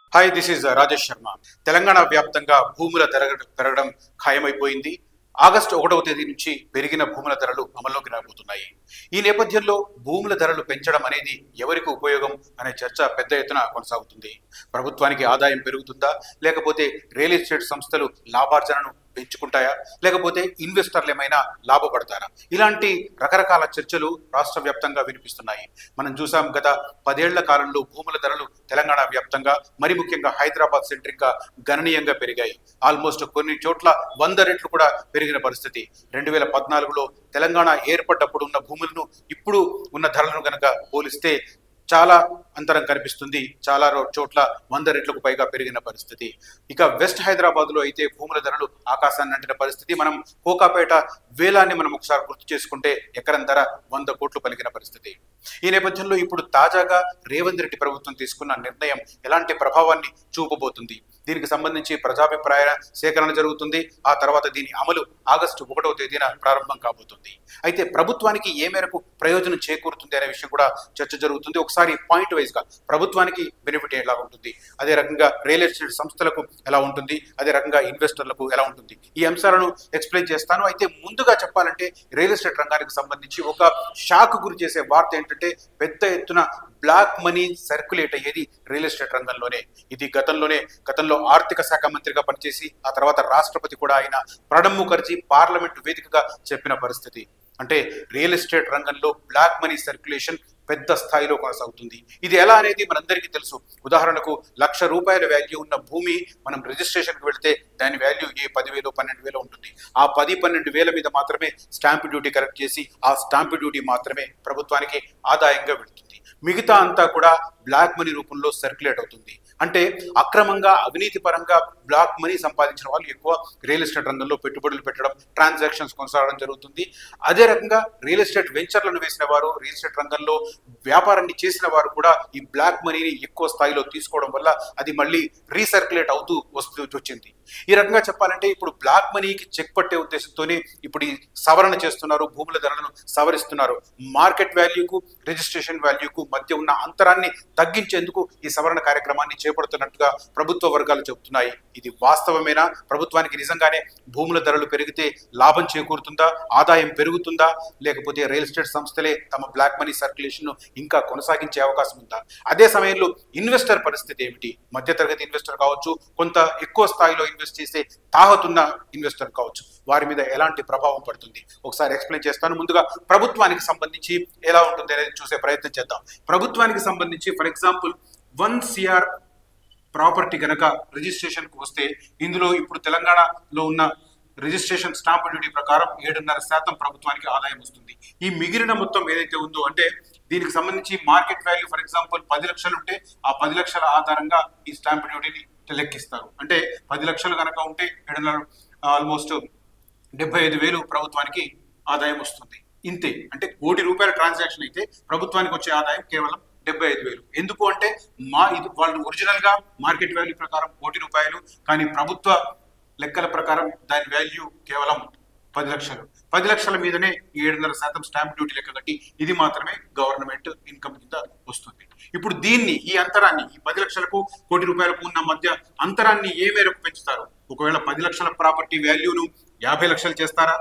hi this is Rajesh Sharma Telangana వ్యాప్తంగా భూముల ధర పెరగడం ఖాయమైపోయింది ఆగస్టు ఒకటవ తేదీ నుంచి పెరిగిన భూముల ధరలు అమల్లోకి రాబోతున్నాయి ఈ నేపథ్యంలో భూముల ధరలు పెంచడం అనేది ఎవరికి ఉపయోగం అనే చర్చ పెద్ద ఎత్తున కొనసాగుతుంది ప్రభుత్వానికి ఆదాయం పెరుగుతుందా లేకపోతే రియల్ ఎస్టేట్ సంస్థలు లాభార్జనను పెంచుకుంటాయా లేకపోతే ఇన్వెస్టర్లు ఏమైనా లాభపడతారా ఇలాంటి రకరకాల చర్చలు రాష్ట్ర వ్యాప్తంగా వినిపిస్తున్నాయి మనం చూసాం గత పదేళ్ల కాలంలో భూముల ధరలు తెలంగాణ వ్యాప్తంగా మరి ముఖ్యంగా హైదరాబాద్ సెంట్రిక్ గా గణనీయంగా పెరిగాయి ఆల్మోస్ట్ కొన్ని చోట్ల వంద రెట్లు కూడా పెరిగిన పరిస్థితి రెండు వేల పద్నాలుగులో తెలంగాణ ఏర్పడ్డప్పుడు ఉన్న భూములను ఇప్పుడు ఉన్న ధరలను గనక పోలిస్తే చాలా అంతరం కనిపిస్తుంది చాలా రో- చోట్ల వంద రెట్లకు పైగా పెరిగిన పరిస్థితి ఇక వెస్ట్ హైదరాబాద్ లో అయితే భూముల ధరలు ఆకాశాన్ని అంటిన పరిస్థితి మనం కోకాపేట వేలాన్ని మనం ఒకసారి గుర్తు చేసుకుంటే ఎకరం ధర వంద కోట్లు పలికిన పరిస్థితి ఈ నేపథ్యంలో ఇప్పుడు తాజాగా రేవంత్ రెడ్డి ప్రభుత్వం తీసుకున్న నిర్ణయం ఎలాంటి ప్రభావాన్ని చూపబోతుంది దీనికి సంబంధించి ప్రజాభిప్రాయ సేకరణ జరుగుతుంది ఆ తర్వాత దీని అమలు ఆగస్టు ఒకటవ తేదీన ప్రారంభం కాబోతుంది అయితే ప్రభుత్వానికి ఏ మేరకు ప్రయోజనం చేకూరుతుంది అనే విషయం కూడా చర్చ జరుగుతుంది ఒకసారి పాయింట్ వైజ్ గా ప్రభుత్వానికి బెనిఫిట్ ఎలా ఉంటుంది అదే రకంగా రియల్ ఎస్టేట్ సంస్థలకు ఎలా ఉంటుంది అదే రకంగా ఇన్వెస్టర్లకు ఎలా ఉంటుంది ఈ అంశాలను ఎక్స్ప్లెయిన్ చేస్తాను అయితే ముందుగా చెప్పాలంటే రియల్ ఎస్టేట్ రంగానికి సంబంధించి ఒక షాక్ గురి చేసే వార్త ఏంటంటే పెద్ద ఎత్తున బ్లాక్ మనీ సర్క్యులేట్ అయ్యేది రియల్ ఎస్టేట్ రంగంలోనే ఇది గతంలోనే గతంలో ఆర్థిక శాఖ మంత్రిగా పనిచేసి ఆ తర్వాత రాష్ట్రపతి కూడా ఆయన ప్రణబ్ ముఖర్జీ పార్లమెంట్ వేదికగా చెప్పిన పరిస్థితి అంటే రియల్ ఎస్టేట్ రంగంలో బ్లాక్ మనీ సర్క్యులేషన్ పెద్ద స్థాయిలో కొనసాగుతుంది ఇది ఎలా అనేది మనందరికీ తెలుసు ఉదాహరణకు లక్ష రూపాయల వాల్యూ ఉన్న భూమి మనం రిజిస్ట్రేషన్కి వెళ్తే దాని వాల్యూ ఏ పదివేలు పన్నెండు వేలు ఉంటుంది ఆ పది పన్నెండు వేల మీద మాత్రమే స్టాంప్ డ్యూటీ కరెక్ట్ చేసి ఆ స్టాంప్ డ్యూటీ మాత్రమే ప్రభుత్వానికి ఆదాయంగా వెళ్తుంది మిగతా అంతా కూడా బ్లాక్ మనీ రూపంలో సర్క్యులేట్ అవుతుంది అంటే అక్రమంగా అవినీతి పరంగా బ్లాక్ మనీ సంపాదించిన వాళ్ళు ఎక్కువ రియల్ ఎస్టేట్ రంగంలో పెట్టుబడులు పెట్టడం ట్రాన్సాక్షన్స్ కొనసాగడం జరుగుతుంది అదే రకంగా రియల్ ఎస్టేట్ వెంచర్లను వేసిన వారు రియల్ ఎస్టేట్ రంగంలో వ్యాపారాన్ని చేసిన వారు కూడా ఈ బ్లాక్ మనీని ఎక్కువ స్థాయిలో తీసుకోవడం వల్ల అది మళ్ళీ రీసర్క్యులేట్ అవుతూ వస్తూ వచ్చింది ఈ రకంగా చెప్పాలంటే ఇప్పుడు బ్లాక్ మనీకి చెక్ పట్టే ఉద్దేశంతోనే ఇప్పుడు ఈ సవరణ చేస్తున్నారు భూముల ధరలను సవరిస్తున్నారు మార్కెట్ వాల్యూకు రిజిస్ట్రేషన్ వాల్యూకు మధ్య ఉన్న అంతరాన్ని తగ్గించేందుకు ఈ సవరణ కార్యక్రమాన్ని చేపడుతున్నట్టుగా ప్రభుత్వ వర్గాలు చెబుతున్నాయి ఇది వాస్తవమేనా ప్రభుత్వానికి నిజంగానే భూముల ధరలు పెరిగితే లాభం చేకూరుతుందా ఆదాయం పెరుగుతుందా లేకపోతే రియల్ ఎస్టేట్ సంస్థలే తమ బ్లాక్ మనీ సర్క్యులేషన్ ఇంకా కొనసాగించే అవకాశం ఉందా అదే సమయంలో ఇన్వెస్టర్ పరిస్థితి ఏమిటి మధ్యతరగతి ఇన్వెస్టర్ కావచ్చు కొంత ఎక్కువ స్థాయిలో ఇన్వెస్ట్ చేసే తాహతున్న ఇన్వెస్టర్ కావచ్చు వారి మీద ఎలాంటి ప్రభావం పడుతుంది ఒకసారి ఎక్స్ప్లెయిన్ చేస్తాను ముందుగా ప్రభుత్వానికి సంబంధించి ఎలా ఉంటుంది అనేది చూసే ప్రయత్నం చేద్దాం ప్రభుత్వానికి సంబంధించి for example one CR property గనక రిజిస్ట్రేషన్ కు వస్తే ఇందులో ఇప్పుడు తెలంగాణలో ఉన్న రిజిస్ట్రేషన్ స్టాంప్ డ్యూటీ ప్రకారం ఏడున్నర శాతం ప్రభుత్వానికి ఆదాయం వస్తుంది ఈ మిగిలిన మొత్తం ఏదైతే ఉందో అంటే దీనికి సంబంధించి మార్కెట్ వాల్యూ ఫర్ ఎగ్జాంపుల్ పది లక్షలు ఉంటే ఆ పది లక్షల ఆధారంగా ఈ స్టాంప్ డ్యూటీని లెక్కిస్తారు అంటే పది లక్షలు కనుక ఉంటే ఏడున్నర ఆల్మోస్ట్ డెబ్బై ఐదు వేలు ప్రభుత్వానికి ఆదాయం వస్తుంది ఇంతే అంటే కోటి రూపాయల ట్రాన్సాక్షన్ అయితే ప్రభుత్వానికి వచ్చే ఆదాయం కేవలం డెబ్బై ఐదు వేలు ఎందుకు అంటే మా ఇది వాళ్ళు ఒరిజినల్ గా మార్కెట్ వాల్యూ ప్రకారం కోటి రూపాయలు కానీ ప్రభుత్వ లెక్కల ప్రకారం దాని వాల్యూ కేవలం పది లక్షలు పది లక్షల మీదనే ఈ ఏడున్నర శాతం స్టాంప్ డ్యూటీ లెక్క కట్టి ఇది మాత్రమే గవర్నమెంట్ ఇన్కమ్ కింద వస్తుంది ఇప్పుడు దీన్ని ఈ అంతరాన్ని ఈ పది లక్షలకు కోటి రూపాయలకు ఉన్న మధ్య అంతరాన్ని ఏ మేరకు పెంచుతారు ఒకవేళ పది లక్షల ప్రాపర్టీ వాల్యూను యాభై లక్షలు చేస్తారా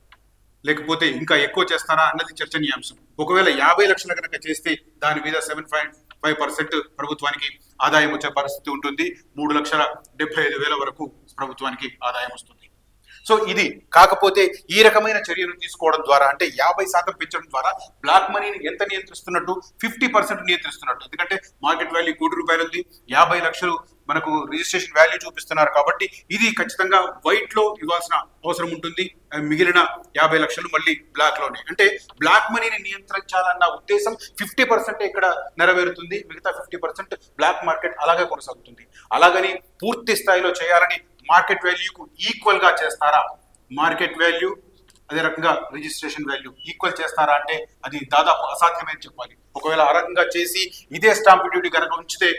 లేకపోతే ఇంకా ఎక్కువ చేస్తారా అన్నది చర్చనీయాంశం ఒకవేళ యాభై లక్షల కనుక చేస్తే దాని మీద సెవెన్ పాయింట్ ఫైవ్ పర్సెంట్ ప్రభుత్వానికి ఆదాయం వచ్చే పరిస్థితి ఉంటుంది మూడు లక్షల డెబ్బై ఐదు వేల వరకు ప్రభుత్వానికి ఆదాయం వస్తుంది సో ఇది కాకపోతే ఈ రకమైన చర్యలు తీసుకోవడం ద్వారా అంటే యాభై శాతం పెంచడం ద్వారా బ్లాక్ మనీని ఎంత నియంత్రిస్తున్నట్టు ఫిఫ్టీ పర్సెంట్ నియంత్రిస్తున్నట్టు ఎందుకంటే మార్కెట్ వాల్యూ కోటి రూపాయలు ఉంది యాభై లక్షలు మనకు రిజిస్ట్రేషన్ వాల్యూ చూపిస్తున్నారు కాబట్టి ఇది ఖచ్చితంగా వైట్ లో ఇవ్వాల్సిన అవసరం ఉంటుంది ఆ మిగిలిన యాభై లక్షలు మళ్ళీ బ్లాక్ లోనే అంటే బ్లాక్ మనీని నియంత్రించాలన్న ఉద్దేశం ఫిఫ్టీ పర్సెంట్ ఇక్కడ నెరవేరుతుంది మిగతా ఫిఫ్టీ పర్సెంట్ బ్లాక్ మార్కెట్ అలాగే కొనసాగుతుంది అలాగని పూర్తి స్థాయిలో చేయాలని మార్కెట్ వాల్యూకు ఈక్వల్ గా చేస్తారా మార్కెట్ వాల్యూ అదే రకంగా రిజిస్ట్రేషన్ వాల్యూ ఈక్వల్ చేస్తారా అంటే అది దాదాపు అసాధ్యమే అని చెప్పాలి ఒకవేళ ఆ రకంగా చేసి ఇదే స్టాంప్ డ్యూటీ కనుక ఉంచితే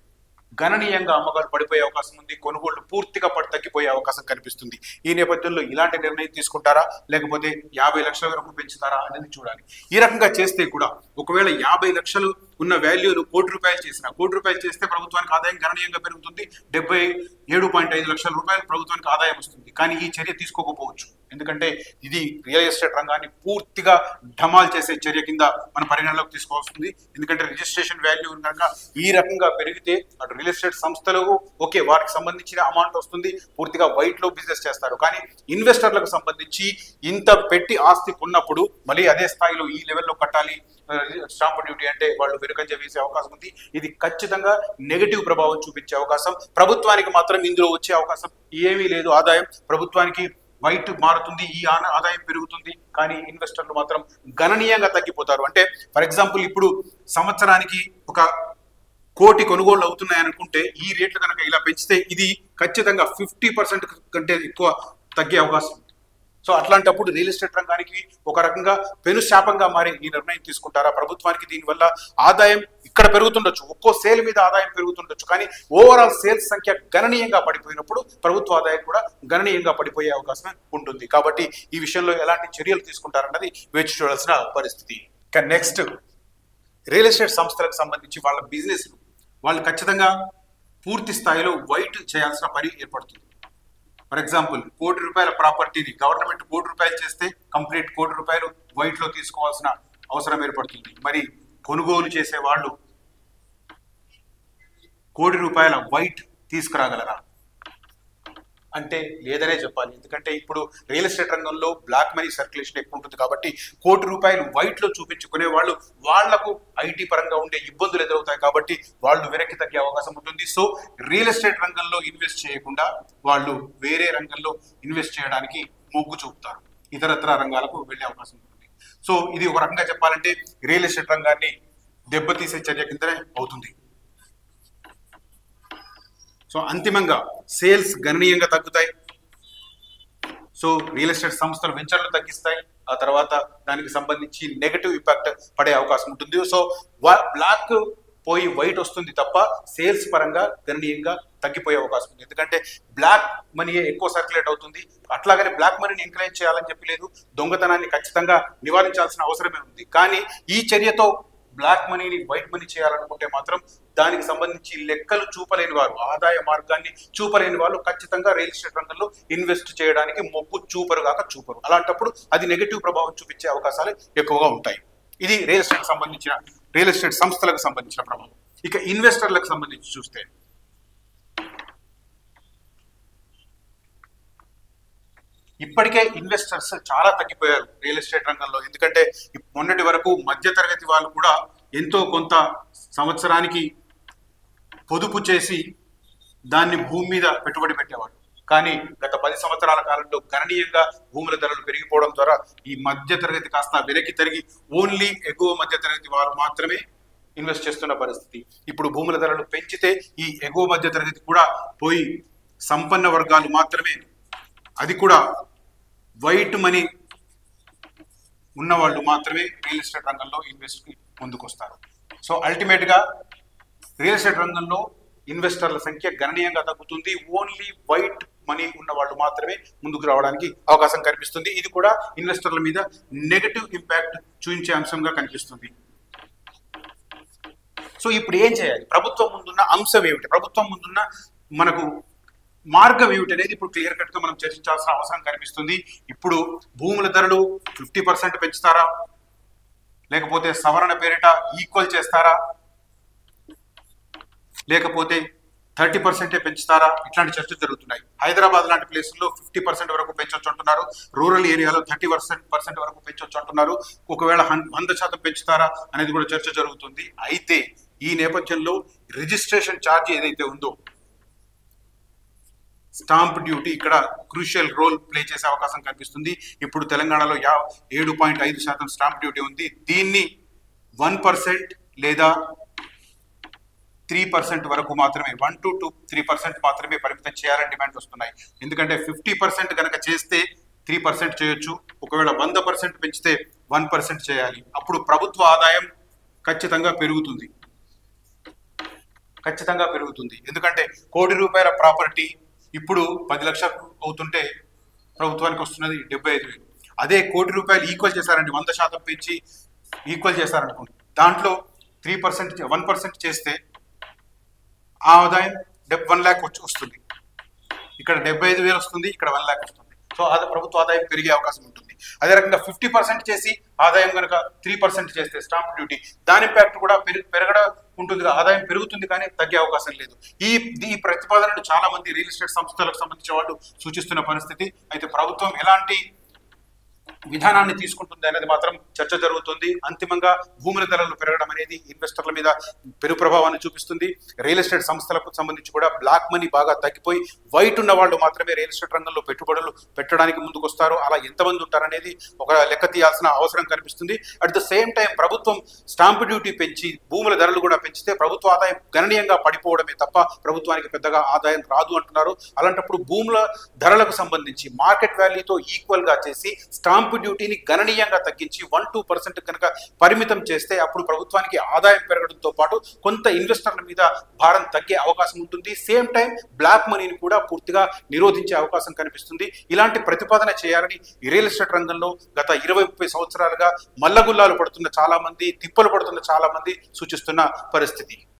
గణనీయంగా అమ్మకాలు పడిపోయే అవకాశం ఉంది కొనుగోళ్లు పూర్తిగా పడి తగ్గిపోయే అవకాశం కనిపిస్తుంది ఈ నేపథ్యంలో ఇలాంటి నిర్ణయం తీసుకుంటారా లేకపోతే యాభై లక్షల వరకు పెంచుతారా అనేది చూడాలి ఈ రకంగా చేస్తే కూడా ఒకవేళ యాభై లక్షలు ఉన్న వాల్యూను కోటి రూపాయలు చేసిన కోటి రూపాయలు చేస్తే ప్రభుత్వానికి ఆదాయం గణనీయంగా పెరుగుతుంది డెబ్బై ఏడు పాయింట్ ఐదు లక్షల రూపాయలు ప్రభుత్వానికి ఆదాయం వస్తుంది కానీ ఈ చర్య తీసుకోకపోవచ్చు ఎందుకంటే ఇది రియల్ ఎస్టేట్ రంగాన్ని పూర్తిగా ఢమాల్ చేసే చర్య కింద మన పరిగణలోకి తీసుకోవాల్సింది ఎందుకంటే రిజిస్ట్రేషన్ వాల్యూ కనుక ఈ రకంగా పెరిగితే అటు రియల్ ఎస్టేట్ సంస్థలకు ఓకే వాటికి సంబంధించిన అమౌంట్ వస్తుంది పూర్తిగా వైట్ లో బిజినెస్ చేస్తారు కానీ ఇన్వెస్టర్లకు సంబంధించి ఇంత పెట్టి ఆస్తి కొన్నప్పుడు మళ్ళీ అదే స్థాయిలో ఈ లెవెల్లో కట్టాలి స్టాంప్ డ్యూటీ అంటే వాళ్ళు వెనుకంజ వేసే అవకాశం ఉంది ఇది ఖచ్చితంగా నెగటివ్ ప్రభావం చూపించే అవకాశం ప్రభుత్వానికి మాత్రం ఇందులో వచ్చే అవకాశం ఏమీ లేదు ఆదాయం ప్రభుత్వానికి వైట్ మారుతుంది ఈ ఆన- ఆదాయం పెరుగుతుంది కానీ ఇన్వెస్టర్లు మాత్రం గణనీయంగా తగ్గిపోతారు అంటే ఫర్ ఎగ్జాంపుల్ ఇప్పుడు సంవత్సరానికి ఒక కోటి కొనుగోళ్లు అవుతున్నాయి అనుకుంటే ఈ రేట్లు కనుక ఇలా పెంచితే ఇది ఖచ్చితంగా ఫిఫ్టీ పర్సెంట్ కంటే ఎక్కువ తగ్గే అవకాశం ఉంది సో అట్లాంటప్పుడు రియల్ ఎస్టేట్ రంగానికి ఒక రకంగా పెను శాపంగా మారి ఈ నిర్ణయం తీసుకుంటారా ప్రభుత్వానికి దీనివల్ల ఆదాయం ఇక్కడ పెరుగుతుండొచ్చు ఒక్కో సేల్ మీద ఆదాయం పెరుగుతుండొచ్చు కానీ ఓవరాల్ సేల్స్ సంఖ్య గణనీయంగా పడిపోయినప్పుడు ప్రభుత్వ ఆదాయం కూడా గణనీయంగా పడిపోయే అవకాశం ఉంటుంది కాబట్టి ఈ విషయంలో ఎలాంటి చర్యలు తీసుకుంటారన్నది వేచి చూడాల్సిన పరిస్థితి ఇక నెక్స్ట్ రియల్ ఎస్టేట్ సంస్థలకు సంబంధించి వాళ్ళ బిజినెస్ వాళ్ళు ఖచ్చితంగా పూర్తి స్థాయిలో వైట్ చేయాల్సిన పని ఏర్పడుతుంది ఫర్ ఎగ్జాంపుల్ కోటి రూపాయల ప్రాపర్టీని గవర్నమెంట్ కోటి రూపాయలు చేస్తే కంప్లీట్ కోటి రూపాయలు వైట్ లో తీసుకోవాల్సిన అవసరం ఏర్పడుతుంది మరి కొనుగోలు చేసే వాళ్ళు కోటి రూపాయల వైట్ తీసుకురాగలరా అంటే లేదనే చెప్పాలి ఎందుకంటే ఇప్పుడు రియల్ ఎస్టేట్ రంగంలో బ్లాక్ మనీ సర్క్యులేషన్ ఎక్కువ ఉంటుంది కాబట్టి కోటి రూపాయలు వైట్ లో చూపించుకునే వాళ్ళు వాళ్లకు ఐటీ పరంగా ఉండే ఇబ్బందులు ఎదురవుతాయి కాబట్టి వాళ్ళు వెనక్కి తగ్గే అవకాశం ఉంటుంది సో రియల్ ఎస్టేట్ రంగంలో ఇన్వెస్ట్ చేయకుండా వాళ్ళు వేరే రంగంలో ఇన్వెస్ట్ చేయడానికి మొగ్గు చూపుతారు ఇతరత్ర రంగాలకు వెళ్ళే అవకాశం ఉంటుంది సో ఇది ఒక రకంగా చెప్పాలంటే రియల్ ఎస్టేట్ రంగాన్ని దెబ్బతీసే చర్య కిందనే అవుతుంది సో అంతిమంగా సేల్స్ గణనీయంగా తగ్గుతాయి సో రియల్ ఎస్టేట్ సంస్థలు వెంచర్లు తగ్గిస్తాయి ఆ తర్వాత దానికి సంబంధించి నెగటివ్ ఇంపాక్ట్ పడే అవకాశం ఉంటుంది సో బ్లాక్ పోయి వైట్ వస్తుంది తప్ప సేల్స్ పరంగా గణనీయంగా తగ్గిపోయే అవకాశం ఉంది ఎందుకంటే బ్లాక్ మనీ ఎక్కువ సర్క్యులేట్ అవుతుంది అట్లాగనే బ్లాక్ మనీని ఎంకరేజ్ చేయాలని చెప్పి లేదు దొంగతనాన్ని ఖచ్చితంగా నివారించాల్సిన అవసరమే ఉంది కానీ ఈ చర్యతో బ్లాక్ మనీని వైట్ మనీ చేయాలనుకుంటే మాత్రం దానికి సంబంధించి లెక్కలు చూపలేని వారు ఆదాయ మార్గాన్ని చూపలేని వాళ్ళు ఖచ్చితంగా రియల్ ఎస్టేట్ రంగంలో ఇన్వెస్ట్ చేయడానికి మొగ్గు చూపరు కాక చూపరు అలాంటప్పుడు అది నెగటివ్ ప్రభావం చూపించే అవకాశాలు ఎక్కువగా ఉంటాయి ఇది రియల్ ఎస్టేట్ సంబంధించిన రియల్ ఎస్టేట్ సంస్థలకు సంబంధించిన ప్రభావం ఇక ఇన్వెస్టర్లకు సంబంధించి చూస్తే ఇప్పటికే ఇన్వెస్టర్స్ చాలా తగ్గిపోయారు రియల్ ఎస్టేట్ రంగంలో ఎందుకంటే ఇప్- మొన్నటి వరకు మధ్యతరగతి వాళ్ళు కూడా ఎంతో కొంత సంవత్సరానికి పొదుపు చేసి దాన్ని భూమి మీద పెట్టుబడి పెట్టేవాడు కానీ గత పది సంవత్సరాల కాలంలో గణనీయంగా భూముల ధరలు పెరిగిపోవడం ద్వారా ఈ మధ్య తరగతి కాస్త వెనక్కి తిరిగి ఓన్లీ ఎగువ మధ్య తరగతి వారు మాత్రమే ఇన్వెస్ట్ చేస్తున్న పరిస్థితి ఇప్పుడు భూముల ధరలు పెంచితే ఈ ఎగువ మధ్య తరగతి కూడా పోయి సంపన్న వర్గాలు మాత్రమే అది కూడా వైట్ మనీ ఉన్న వాళ్ళు మాత్రమే రియల్ ఎస్టేట్ రంగంలో ఇన్వెస్ట్ కి ముందుకొస్తారు సో అల్టిమేట్ గా రియల్ ఎస్టేట్ రంగంలో ఇన్వెస్టర్ల సంఖ్య గణనీయంగా తగ్గుతుంది ఓన్లీ వైట్ మనీ ఉన్న వాళ్ళు మాత్రమే ముందుకు రావడానికి అవకాశం కనిపిస్తుంది ఇది కూడా ఇన్వెస్టర్ల మీద నెగటివ్ ఇంపాక్ట్ చూపించే అంశంగా కనిపిస్తుంది సో ఇప్పుడు ఏం చేయాలి ప్రభుత్వం ముందున్న అంశం ఏమిటి ప్రభుత్వం ముందున్న మనకు మార్గం ఏమిటి అనేది ఇప్పుడు క్లియర్ కట్ గా మనం చర్చించాల్సిన అవసరం కనిపిస్తుంది ఇప్పుడు భూముల ధరలు ఫిఫ్టీ పర్సెంట్ పెంచుతారా లేకపోతే సవరణ పేరిట ఈక్వల్ చేస్తారా లేకపోతే థర్టీ పర్సెంటే పెంచుతారా ఇట్లాంటి చర్చలు జరుగుతున్నాయి హైదరాబాద్ లాంటి ప్లేసుల్లో ఫిఫ్టీ పర్సెంట్ వరకు పెంచొచ్చు అంటున్నారు రూరల్ ఏరియాలో థర్టీ పర్సెంట్ పర్సెంట్ వరకు పెంచొచ్చు అంటున్నారు ఒకవేళ హన్- వంద శాతం పెంచుతారా అనేది కూడా చర్చ జరుగుతుంది అయితే ఈ నేపథ్యంలో రిజిస్ట్రేషన్ ఛార్జ్ ఏదైతే ఉందో స్టాంప్ డ్యూటీ ఇక్కడ క్రూషియల్ రోల్ ప్లే చేసే అవకాశం కనిపిస్తుంది ఇప్పుడు తెలంగాణలో యా ఏడు పాయింట్ ఐదు శాతం స్టాంప్ డ్యూటీ ఉంది దీన్ని వన్ పర్సెంట్ లేదా త్రీ పర్సెంట్ వరకు మాత్రమే one to two three percent మాత్రమే పరిమితం చేయాలని డిమాండ్ వస్తున్నాయి ఎందుకంటే ఫిఫ్టీ పర్సెంట్ కనుక చేస్తే త్రీ పర్సెంట్ చేయొచ్చు ఒకవేళ వంద పర్సెంట్ పెంచితే వన్ పర్సెంట్ చేయాలి అప్పుడు ప్రభుత్వ ఆదాయం ఖచ్చితంగా పెరుగుతుంది ఖచ్చితంగా పెరుగుతుంది ఎందుకంటే కోటి రూపాయల ప్రాపర్టీ ఇప్పుడు పది లక్షలు అవుతుంటే ప్రభుత్వానికి వస్తున్నది డెబ్బై ఐదు వేలు అదే కోటి రూపాయలు ఈక్వల్ చేశారండి వంద శాతం పెంచి ఈక్వల్ చేశారనుకోండి దాంట్లో త్రీ పర్సెంట్ వన్ పర్సెంట్ చేస్తే ఆ ఆదాయం డెబ్ వన్ ల్యాక్ వచ్చి వస్తుంది ఇక్కడ డెబ్బై ఐదు వేలు వస్తుంది ఇక్కడ వన్ ల్యాక్ వస్తుంది సో అది ప్రభుత్వ ఆదాయం పెరిగే అవకాశం ఉంటుంది అదే రకంగా ఫిఫ్టీ పర్సెంట్ చేసి ఆదాయం కనుక త్రీ పర్సెంట్ చేస్తే స్టాంప్ డ్యూటీ దాని ఇంపాక్ట్ కూడా పెరుగు పెరగడం ఉంటుంది ఆదాయం పెరుగుతుంది కానీ తగ్గే అవకాశం లేదు ఈ ఈ ప్రతిపాదనను చాలా మంది రియల్ ఎస్టేట్ సంస్థలకు సంబంధించిన వాళ్ళు సూచిస్తున్న పరిస్థితి అయితే ప్రభుత్వం ఎలాంటి విధానాన్ని తీసుకుంటుంది అనేది మాత్రం చర్చ జరుగుతుంది అంతిమంగా భూముల ధరలు పెరగడం అనేది ఇన్వెస్టర్ల మీద పెరు ప్రభావాన్ని చూపిస్తుంది రియల్ ఎస్టేట్ సంస్థలకు సంబంధించి కూడా బ్లాక్ మనీ బాగా తగ్గిపోయి వైట్ ఉన్న వాళ్ళు మాత్రమే రియల్ ఎస్టేట్ రంగంలో పెట్టుబడులు పెట్టడానికి ముందుకు వస్తారు అలా ఎంతమంది ఉంటారనేది ఒక లెక్క తీయాల్సిన అవసరం కనిపిస్తుంది అట్ ద సేమ్ టైం ప్రభుత్వం స్టాంప్ డ్యూటీ పెంచి భూముల ధరలు కూడా పెంచితే ప్రభుత్వ ఆదాయం గణనీయంగా పడిపోవడమే తప్ప ప్రభుత్వానికి పెద్దగా ఆదాయం రాదు అంటున్నారు అలాంటప్పుడు భూముల ధరలకు సంబంధించి మార్కెట్ వాల్యూతో ఈక్వల్ గా చేసి స్టాంప్ డ్యూటీని గణనీయంగా తగ్గించి వన్ టూ పర్సెంట్ కనుక పరిమితం చేస్తే అప్పుడు ప్రభుత్వానికి ఆదాయం పెరగడంతో పాటు కొంత ఇన్వెస్టర్ల మీద భారం తగ్గే అవకాశం ఉంటుంది సేమ్ టైం బ్లాక్ మనీని కూడా పూర్తిగా నిరోధించే అవకాశం కనిపిస్తుంది ఇలాంటి ప్రతిపాదన చేయాలని ఈ రియల్ ఎస్టేట్ రంగంలో గత ఇరవై ముప్పై సంవత్సరాలుగా మల్లగుల్లాలు పడుతున్న చాలా మంది తిప్పలు పడుతున్న చాలా మంది సూచిస్తున్న పరిస్థితి